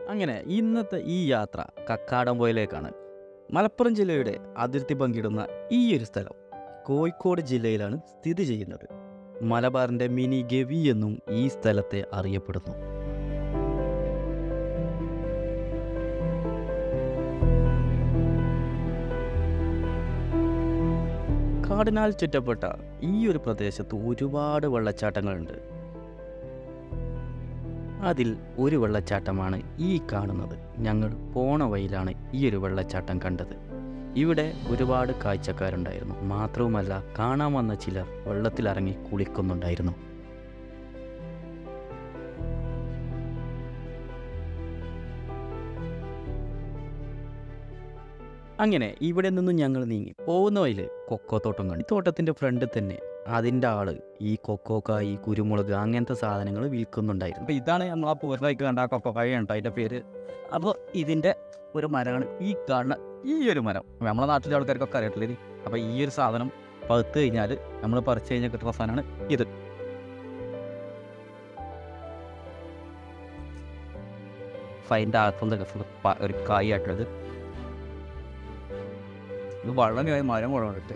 അങ്ങനെ ഇന്നത്തെ ഈ യാത്ര കക്കാടംപോയിലേക്കാണ് മലപ്പുറം ജില്ലയുടെ അതിർത്തി പങ്കിടുന്ന ഈ ഒരു സ്ഥലം കോഴിക്കോട് ജില്ലയിലാണ് സ്ഥിതി ചെയ്യുന്നത് മലബാറിൻ്റെ മിനി ഗവി എന്നും ഈ സ്ഥലത്തെ അറിയപ്പെടുന്നു കാടിനാൽ ചുറ്റപ്പെട്ട ഈ ഒരു പ്രദേശത്ത് ഒരുപാട് വെള്ളച്ചാട്ടങ്ങളുണ്ട് അതിൽ ഒരു വെള്ളച്ചാട്ടമാണ് ഈ കാണുന്നത് ഞങ്ങൾ പോണ വഴിയിലാണ് ഈ ഒരു വെള്ളച്ചാട്ടം കണ്ടത് ഇവിടെ ഒരുപാട് കാഴ്ചക്കാരുണ്ടായിരുന്നു മാത്രവുമല്ല കാണാൻ വന്ന ചിലർ വെള്ളത്തിലിറങ്ങി കുളിക്കുന്നുണ്ടായിരുന്നു അങ്ങനെ ഇവിടെ നിന്നും ഞങ്ങൾ നീങ്ങി പോകുന്ന വഴിയിൽ കൊക്കോ തോട്ടം കണ്ടു ഈ തോട്ടത്തിൻ്റെ ഫ്രണ്ടിൽ തന്നെ അതിൻ്റെ ആള് ഈ കൊക്കോക്കായി കുരുമുളക് അങ്ങനത്തെ സാധനങ്ങൾ വിൽക്കുന്നുണ്ടായിരുന്നു അപ്പോൾ ഇതാണ് നമ്മൾ ആ പൂർണ്ണമായിട്ട് കണ്ട ആ കൊക്കോക്കായ ഉണ്ട് അതിൻ്റെ പേര് അപ്പോൾ ഇതിൻ്റെ ഒരു മരമാണ് ഈ കാണുന്ന ഈ ഒരു മരം നമ്മുടെ നാട്ടിലെ ആൾക്കാർക്കൊക്കെ അറിയത്തില്ലേ അപ്പോൾ ഈ ഒരു സാധനം പഴുത്ത് കഴിഞ്ഞാൽ നമ്മൾ പറിച്ചു കഴിഞ്ഞാൽ കിട്ടുന്ന സാധനമാണ് ഇത് ഫൈൻ്റെ അകത്തുനിന്ന് full പ- ഒരു കായ് ആയിട്ടുള്ളത് ഇത് വളരെ മരം കുഴപ്പമിട്ട്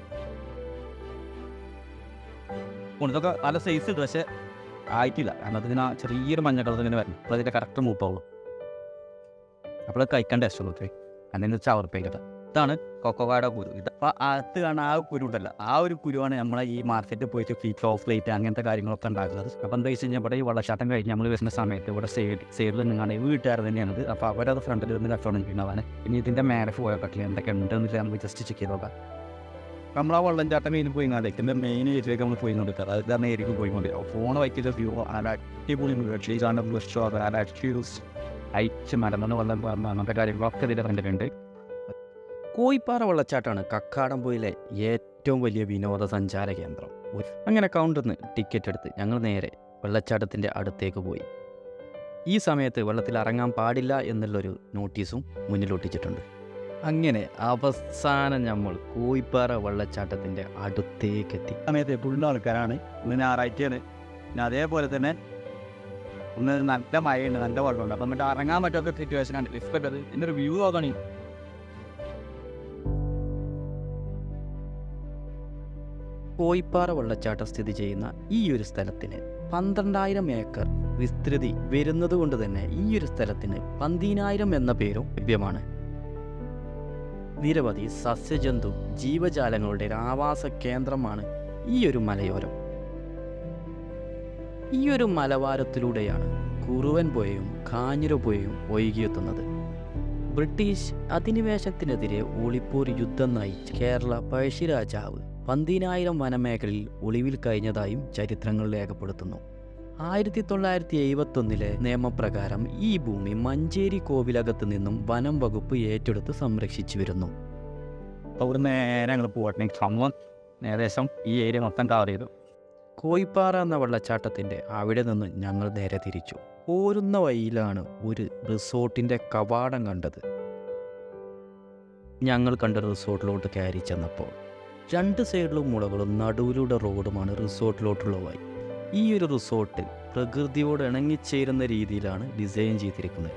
ഇതൊക്കെ നല്ല സൈസ് ഉണ്ട് പക്ഷെ ആയിട്ടില്ല കാരണം അതിന് ആ ചെറിയൊരു മഞ്ഞ കളർ ഇങ്ങനെ വരണം അപ്പോൾ അതിൻ്റെ കറക്റ്റ് മൂപ്പാവുള്ളൂ അപ്പോൾ അത് കഴിക്കാൻ ടേസ്റ്റ് ഉള്ളൂ അതിന് ചവർപ്പേക്കട്ടെ ഇതാണ് കൊക്കോക്കായുടെ കുരു ഇത് അപ്പോൾ അകത്ത് കാണുന്ന ആ കുരു ഉണ്ടല്ലോ ആ ഒരു കുരുവാണ് നമ്മളെ ഈ മാർക്കറ്റിൽ പോയിട്ട് ഫീറ്റ് ഓഫ് പ്ലേറ്റ് അങ്ങനത്തെ കാര്യങ്ങളൊക്കെ ഉണ്ടാക്കുന്നത് അപ്പോൾ എന്താ വെച്ച് കഴിഞ്ഞാൽ ഇവിടെ ഈ വെള്ളച്ചാട്ടം കഴിഞ്ഞ് നമ്മൾ വരുന്ന സമയത്ത് ഇവിടെ സൈഡ് സൈഡിൽ നിന്നാണ് ഈ വീട്ടുകാർ തന്നെയാണത് അപ്പോൾ അവരത് ഫ്രണ്ടിൽ നിന്ന് കച്ചവടം ചെയ്യുന്നതാണ് ഇനി ഇതിൻ്റെ മേലെ പോയ കട്ടിൽ എന്തൊക്കെ ഉണ്ടെന്നില്ല നമുക്ക് ജസ്റ്റ് ചെക്ക് ചെയ്ത് നോക്കാം നമ്മൾ ആ വെള്ളച്ചാട്ടം മെയിൻ പോയി കണ്ടേ ഇതിൻ്റെ മെയിൻ ഏരിയയിലേക്ക് നമ്മൾ പോയി കൊണ്ടിരിക്കുക അത് കാരണം ഏരിയക്ക് പോയി കൊണ്ടിരിക്കുക ഫോൺ വയ്ക്കുന്ന വ്യൂ ആന അടിപൊളി അയച്ച് മരമെന്ന് വെള്ളം പറഞ്ഞ അങ്ങനത്തെ കാര്യങ്ങളൊക്കെ ഇതിൻ്റെ കണ്ടിട്ടുണ്ട് കോയിപ്പാറ വെള്ളച്ചാട്ടമാണ് കക്കാടംപൊയിലെ ഏറ്റവും വലിയ വിനോദസഞ്ചാര കേന്ദ്രം ഒരു- അങ്ങനെ കൗണ്ടറിൽ നിന്ന് ടിക്കറ്റ് എടുത്ത് ഞങ്ങൾ നേരെ വെള്ളച്ചാട്ടത്തിൻ്റെ അടുത്തേക്ക് പോയി ഈ സമയത്ത് വെള്ളത്തിൽ ഇറങ്ങാൻ പാടില്ല എന്നുള്ളൊരു നോട്ടീസും മുന്നിലൊട്ടിച്ചിട്ടുണ്ട് അങ്ങനെ അവസാനം നമ്മൾ കോയിപ്പാറ വെള്ളച്ചാട്ടത്തിൻ്റെ അടുത്തേക്കെത്തി സമയത്ത് ഫുള്ള് ആൾക്കാരാണ് ഇന്ന് ഞായറാഴ്ചയാണ് പിന്നെ അതേപോലെ തന്നെ ഒന്ന് നല്ല മഴയുണ്ട് നല്ല വെള്ളമുണ്ട് അപ്പം എന്നിട്ട് ഇറങ്ങാൻ പറ്റാത്ത സിറ്റുവേഷൻ ആണ് ഇപ്പം അത് ഇതിൻ്റെ ഒരു വ്യൂ നോക്കണേ കോയിപ്പാറ വെള്ളച്ചാട്ടം സ്ഥിതി ചെയ്യുന്ന ഈ ഒരു സ്ഥലത്തിന് പന്ത്രണ്ടായിരം ഏക്കർ വിസ്തൃതി വരുന്നത് കൊണ്ട് തന്നെ ഈ ഒരു സ്ഥലത്തിന് പന്തീനായിരം എന്ന പേരും ലഭ്യമാണ് നിരവധി സസ്യജന്തു ജീവജാലങ്ങളുടെ ഒരു ആവാസ കേന്ദ്രമാണ് ഈ ഒരു മലയോരം ഈ ഒരു മലവാരത്തിലൂടെയാണ് കുറുവൻ പുഴയും കാഞ്ഞിര പുഴയും ഒഴുകിയെത്തുന്നത് ബ്രിട്ടീഷ് അധിനിവേശത്തിനെതിരെ ഒളിപ്പോർ യുദ്ധം നയിച്ച കേരള പഴശ്ശിരാജാവ് പന്തിനായിരം വനമേഖലയിൽ ഒളിവിൽ കഴിഞ്ഞതായും ചരിത്രങ്ങൾ രേഖപ്പെടുത്തുന്നു ആയിരത്തി തൊള്ളായിരത്തി എഴുപത്തൊന്നിലെ നിയമപ്രകാരം ഈ ഭൂമി മഞ്ചേരി കോവിലകത്ത് നിന്നും വനം വകുപ്പ് ഏറ്റെടുത്ത് സംരക്ഷിച്ചു വരുന്നു അവിടെ നേരെ ഞങ്ങൾ പോകട്ടെ സംഭവം ഏകദേശം ഈ ഏരിയ മൊത്തം കവർ ചെയ്തു കോയിപ്പാറ എന്ന വെള്ളച്ചാട്ടത്തിൻ്റെ അവിടെ നിന്ന് ഞങ്ങൾ നേരെ തിരിച്ചു പോരുന്ന വഴിയിലാണ് ഒരു റിസോർട്ടിൻ്റെ കവാടം കണ്ടത് ഞങ്ങൾ കണ്ട റിസോർട്ടിലോട്ട് കയറി ചെന്നപ്പോൾ രണ്ട് സൈഡിലും മുളകളും നടുവിലൂടെ റോഡുമാണ് റിസോർട്ടിലോട്ടുള്ള വഴി ഈ ഒരു റിസോർട്ട് പ്രകൃതിയോട് ഇണങ്ങിച്ചേരുന്ന രീതിയിലാണ് ഡിസൈൻ ചെയ്തിരിക്കുന്നത്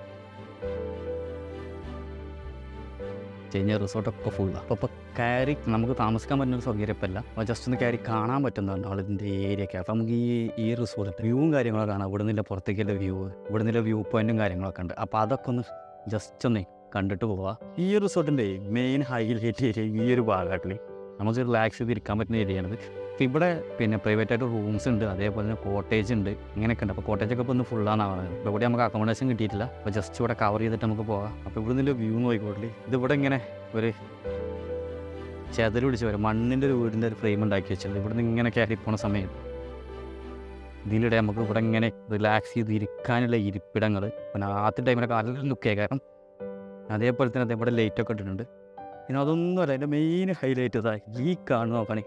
കഴിഞ്ഞ റിസോർട്ടൊക്കെ ഫുള്ളാണ് അപ്പോൾ ഇപ്പോൾ കയറി നമുക്ക് താമസിക്കാൻ പറ്റുന്ന ഒരു സൗകര്യമല്ല അപ്പോൾ ജസ്റ്റ് ഒന്ന് കയറി കാണാൻ പറ്റുന്നതാണ് ആളിൻ്റെ ഏരിയ ഒക്കെ അപ്പോൾ നമുക്ക് ഈ ഈ റിസോർട്ട് വ്യൂവും കാര്യങ്ങളൊക്കെ കാണാം ഇവിടെ നിന്നുള്ള പുറത്തേക്കുള്ള വ്യൂ ഇവിടെ നിന്നുള്ള വ്യൂ പോയിൻറ്റും കാര്യങ്ങളൊക്കെ ഉണ്ട് അപ്പോൾ അതൊക്കെ ഒന്ന് ജസ്റ്റ് ഒന്ന് കണ്ടിട്ട് പോവാം ഈ റിസോർട്ടിൻ്റെ മെയിൻ ഹൈലൈറ്റ് ഏരിയ ഈ ഒരു ഭാഗമായിട്ടിൽ നമുക്ക് റിലാക്സ് ചെയ്ത് ഇരിക്കാൻ പറ്റുന്ന ഏരിയയാണിത് അപ്പോൾ ഇവിടെ പിന്നെ പ്രൈവറ്റ് ആയിട്ട് റൂംസ് ഉണ്ട് അതേപോലെ തന്നെ കോട്ടേജ് ഉണ്ട് ഇങ്ങനെയൊക്കെ ഉണ്ട് അപ്പോൾ കോട്ടേജ് ഒക്കെ ഇപ്പോൾ ഒന്ന് ഫുള്ളാണ് ആവുന്നത് ഇപ്പോൾ ഇവിടെ നമുക്ക് അക്കോമഡേഷൻ കിട്ടിയിട്ടില്ല അപ്പോൾ ജസ്റ്റ് ഇവിടെ കവർ ചെയ്തിട്ട് നമുക്ക് പോകാം അപ്പോൾ ഇവിടെ നിന്നുള്ള വ്യൂ നോക്കിക്കോട്ടില്ല ഇതിവിടെ ഇങ്ങനെ ഒരു ചെതല് പിടിച്ച് വരും മണ്ണിൻ്റെ ഒരു വീടിൻ്റെ ഒരു ഫ്രെയിം ഉണ്ടാക്കി വെച്ചിട്ടുണ്ട് ഇവിടെ നിന്ന് ഇങ്ങനെ കയറി പോണ സമയത്ത് ഇതിലിടെ നമുക്ക് ഇവിടെ ഇങ്ങനെ റിലാക്സ് ചെയ്ത് ഇരിക്കാനുള്ള ഇരിപ്പിടങ്ങൾ പിന്നെ ആദ്യ ടൈമിലൊക്കെ നല്ല ലുക്ക് കാരണം അതേപോലെ തന്നെ ഇവിടെ ലൈറ്റ് ഒക്കെ ഇട്ടിട്ടുണ്ട് പിന്നെ അതൊന്നുമല്ല അതിൻ്റെ മെയിൻ ഹൈലൈറ്റ് ഇതാ ഈ കാണുന്ന നോക്കണേ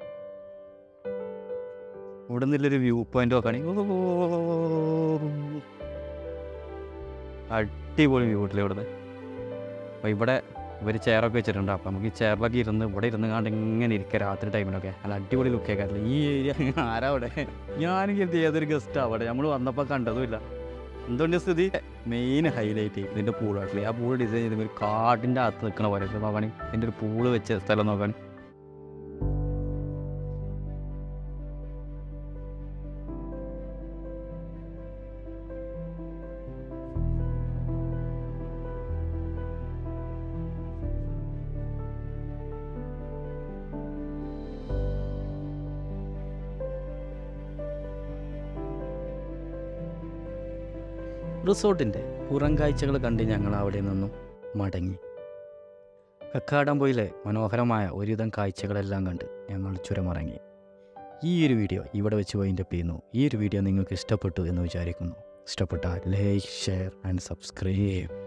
ഇവിടെ നിന്നുള്ളൊരു വ്യൂ പോയിന്റ് നോക്കണേ അടിപൊളി വ്യൂ ഇട്ടില്ല ഇവിടുന്ന് അപ്പോൾ ഇവിടെ ഇവർ ചെയറൊക്കെ വെച്ചിട്ടുണ്ട് അപ്പോൾ നമുക്ക് ഈ ചെയറിലൊക്കെ ഇരുന്ന് ഇവിടെ ഇരുന്ന് കാണ്ട് ഇങ്ങനെ ഇരിക്കുക രാത്രി ടൈമിലൊക്കെ നല്ല അടിപൊളി ലുക്ക് ആക്കാറില്ല ഈ ഏരിയ ആരാ അവിടെ ഞാനെങ്കിൽ ഏതൊരു ഗസ്റ്റ് അവിടെ നമ്മൾ വന്നപ്പോൾ കണ്ടതുമില്ല എന്തുകൊണ്ട് സ്ഥിതി മെയിൻ ഹൈലൈറ്റ് ഇതിൻ്റെ പൂളാട്ടില്ലേ ആ പൂള് ഡിസൈൻ ചെയ്ത് ഒരു കാടിൻ്റെ അകത്ത് നിൽക്കണ പോലെ ഇത് നോക്കുകയാണെങ്കിൽ ഇതിൻ്റെ ഒരു പൂള് വെച്ച സ്ഥലം നോക്കുകയാണെങ്കിൽ റിസോർട്ടിൻ്റെ പുറം കാഴ്ചകൾ കണ്ട് ഞങ്ങൾ അവിടെ നിന്നും മടങ്ങി കക്കാടംപൊയിലെ മനോഹരമായ ഒരുവിധം കാഴ്ചകളെല്ലാം കണ്ട് ഞങ്ങൾ ചുരമിറങ്ങി ഈ ഒരു വീഡിയോ ഇവിടെ വെച്ച് വൈൻഡപ്പ് ചെയ്യുന്നു ഈ ഒരു വീഡിയോ നിങ്ങൾക്ക് ഇഷ്ടപ്പെട്ടു എന്ന് വിചാരിക്കുന്നു ഇഷ്ടപ്പെട്ടാൽ ലൈക്ക് ഷെയർ ആൻഡ് സബ്സ്ക്രൈബ്